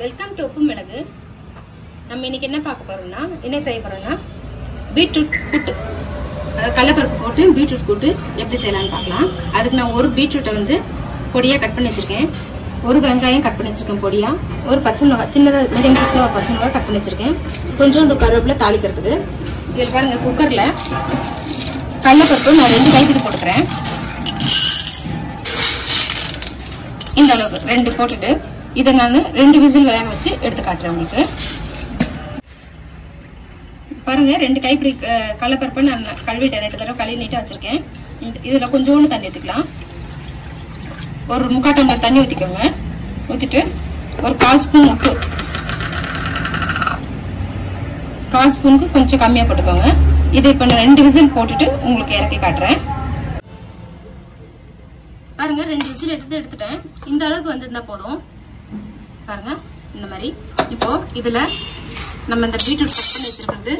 welcome to உப்பு மிளகு நம்ம இன்னைக்கு என்ன பார்க்க போறோம்னா என்ன செய்ய போறோம்னா பீட்ரூட் கூட்டு அதாவது கடலப்பருப்பு போட்டு பீட்ரூட் கூட்டு எப்படி செய்யலாம்னு பார்க்கலாம் அதுக்கு நான் ஒரு பீட்ரூட்டை வந்து பொடியா கட் பண்ணி வச்சிருக்கேன் ஒரு வெங்காயம் கட் பண்ணி வச்சிருக்கேன் பொடியா ஒரு பச்சை மிளகாய் சின்னதாக மீடியம் சைஸ்ல ஒரு பச்சை மிளகாய் கட் பண்ணி வச்சிருக்கேன் கொஞ்சோண்டு கருவேப்பிலை தாளிக்கிறதுக்கு இதில் பாருங்க குக்கர்ல கடலப்பருப்பு நான் ரெண்டு கைப்பிடி போட்டுக்கிறேன் இந்த அளவுக்கு ரெண்டு போட்டுட்டு இதை நான் ரெண்டு விசில் வேக வச்சு எடுத்து காட்டுறேன் உங்களுக்கு பாருங்க ரெண்டு கைப்பிடி அஹ், கடலைப்பருப்பு நான் கழுவிட்டேன் ரெண்டு தடவை கழுவி நீட்டாக வச்சிருக்கேன் இந்த- இதுல கொஞ்சோண்டு தண்ணி ஊற்றிக்கலாம் ஒரு முக்கால் டம்ளர் தண்ணி ஊற்றிக்கோங்க ஊற்றிட்டு ஒரு கால் ஸ்பூன் உப்பு கால் ஸ்பூனுக்கு கொஞ்சம் கம்மியாக போட்டுக்கோங்க இது இப்போ நான் ரெண்டு விசில் போட்டுட்டு உங்களுக்கு இறக்கி காட்டுறேன் பாருங்க ரெண்டு விசில் எடுத்து எடுத்துட்டேன் இந்த அளவுக்கு வந்திருந்தா போதும் பாருங்க இந்த மாதிரி இப்போ இதுல நம்ம இந்த பீட்ரூட் கட் பண்ணி வச்சிருக்கிறது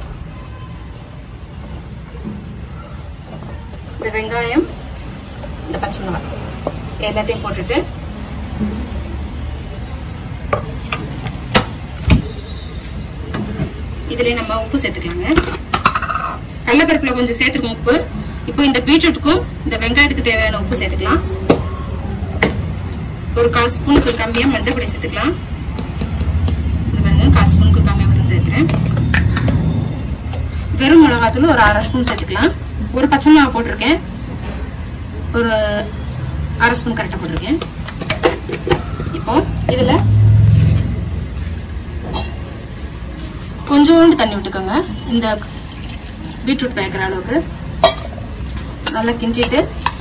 இந்த வெங்காயம் இந்த பச்சை மிளகாய் எல்லாத்தையும் போட்டுட்டு இதுல நம்ம உப்பு சேர்த்துக்கலாங்க கடலப்பருப்புல கொஞ்சம் சேர்த்துருக்கோம் உப்பு இப்போ இந்த பீட்ரூட்டுக்கும் இந்த வெங்காயத்துக்கு தேவையான உப்பு சேர்த்துக்கலாம் ஒரு கால் ஸ்பூனுக்கு கம்மியா மஞ்சள் பொடி சேர்த்துக்கலாம் இது பாருங்க கால் ஸ்பூனுக்கு கம்மியா மட்டும் சேர்க்கிறேன் வெறும் மிளகாத்தூள் ஒரு அரை ஸ்பூன் சேர்த்துக்கலாம் ஒரு பச்சை மிளகா போட்டிருக்கேன் ஒரு அரை ஸ்பூன் கரெக்டாக போட்டிருக்கேன் இப்போ இதுல கொஞ்சோண்டு தண்ணி விட்டுக்கோங்க இந்த பீட்ரூட் வேகிற அளவுக்கு நல்லா கிண்டிட்டு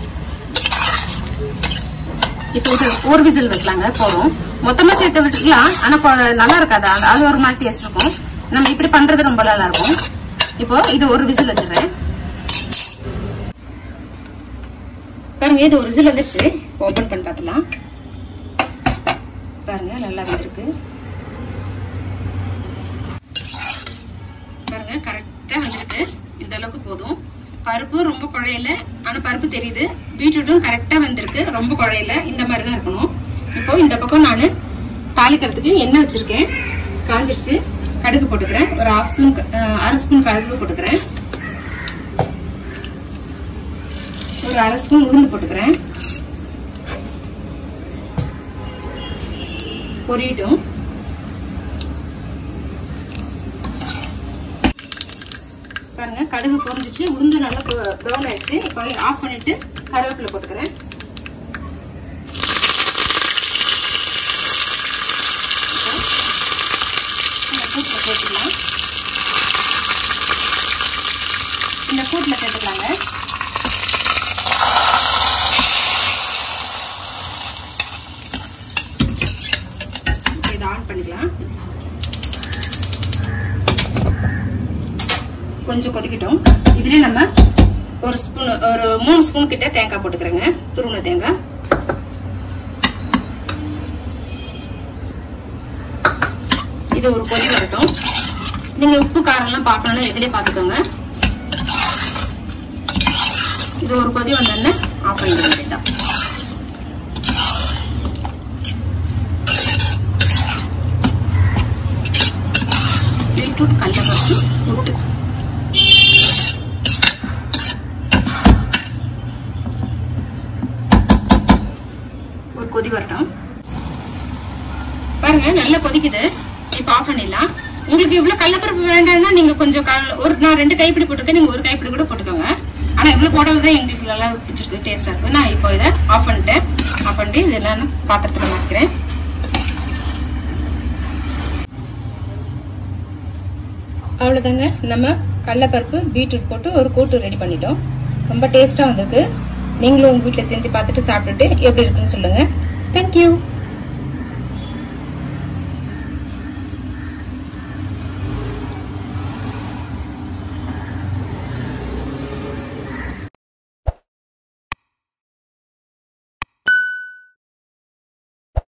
இப்போ இது ஒரு விசில் வைக்கலாங்க போதும் மொத்தமா சேர்த்து விட்டுக்கலாம் ஆனா கொ- நல்லா இருக்காது அது- அது ஒரு மாதிரி டேஸ்ட் இருக்கும் நம்ம இப்படி பண்றது ரொம்ப நல்லா இருக்கும் இப்போ இது ஒரு விசில் வச்சிடுறேன் பாருங்க இது ஒரு விசில் வந்துருச்சு ஓபன் பண்ணி பார்த்துலாம் பாருங்க நல்லா வந்திருக்கு பாருங்க கரெக்டா வந்திருக்கு இந்த அளவுக்கு போதும் பருப்பு ரொம்ப குழையல ஆனா பருப்பு தெரியுது பீட்ரூட்டும் கரெக்டா வந்திருக்கு ரொம்ப குழையல இந்த மாதிரி தான் இருக்கணும் இப்போ இந்த பக்கம் நான் தாளிக்கிறதுக்கு எண்ணெய் வச்சிருக்கேன் காஞ்சிருச்சு கடுகு போட்டுக்கிறேன் ஒரு ஹாஃப் ஸ்பூன் அரை ஸ்பூன் கடுகு போட்டுக்கிறேன் ஒரு அரை ஸ்பூன் உளுந்து போட்டுக்கிறேன் பொரியட்டும் பாருங்க கடுகு பொரிஞ்சிச்சு உளுந்து நல்லா ப்ரௌன் ஆயிடுச்சு இப்போ ஆஃப் பண்ணிட்டு கருவேப்பிலை போட்டுக்கிறேன் இந்த கூட்டில் சேர்த்துக்கலாம் இந்த கூட்டில் சேர்த்துக்கலாங்க இப்போ இதை ஆன் பண்ணிக்கலாம் கொஞ்சம் கொதிக்கட்டும் இதுலயே நம்ம ஒரு ஸ்பூன் ஒரு மூணு ஸ்பூன் கிட்ட தேங்காய் போட்டுக்கிறேங்க துருவன தேங்காய் இது ஒரு கொதி வரட்டும் நீங்க உப்பு காரம் எல்லாம் பார்க்கணும்னா இதுலயே பாத்துக்கோங்க இது ஒரு கொதி வந்தோடனே ஆஃப் பண்ணிட வேண்டியதுதான் பீட்ரூட் கடலப்பருப்பு கூட்டு ஒரு கொதி வரட்டும் பாருங்க நல்லா கொதிக்குது இப்ப ஆஃப் பண்ணிடலாம் உங்களுக்கு இவ்வளவு கடலப்பருப்பு வேண்டாம்னா நீங்க கொஞ்சம் கல்- ஒரு நான் ரெண்டு கைப்பிடி போட்டிருக்கேன் நீங்க ஒரு கைப்பிடி கூட போட்டுக்கோங்க ஆனா இவ்வளவு போடுறது எங்களுக்கு நல்லா பிடிச்சிருக்கு டேஸ்டா இருக்கு நான் இப்போ இதை ஆஃப் பண்ணிட்டேன் ஆஃப் பண்ணிட்டு இதெல்லாம் நான் பாத்திரத்துல மாத்திக்கிறேன் அவ்வளோதாங்க நம்ம கடலப்பருப்பு பீட்ரூட் போட்டு ஒரு கூட்டு ரெடி பண்ணிட்டோம் ரொம்ப டேஸ்டா வந்திருக்கு நீங்களும் உங்க வீட்டில் செஞ்சு பார்த்துட்டு சாப்பிட்டுட்டு எப்படி இருக்குன்னு சொல்லுங்க தேங்க்யூ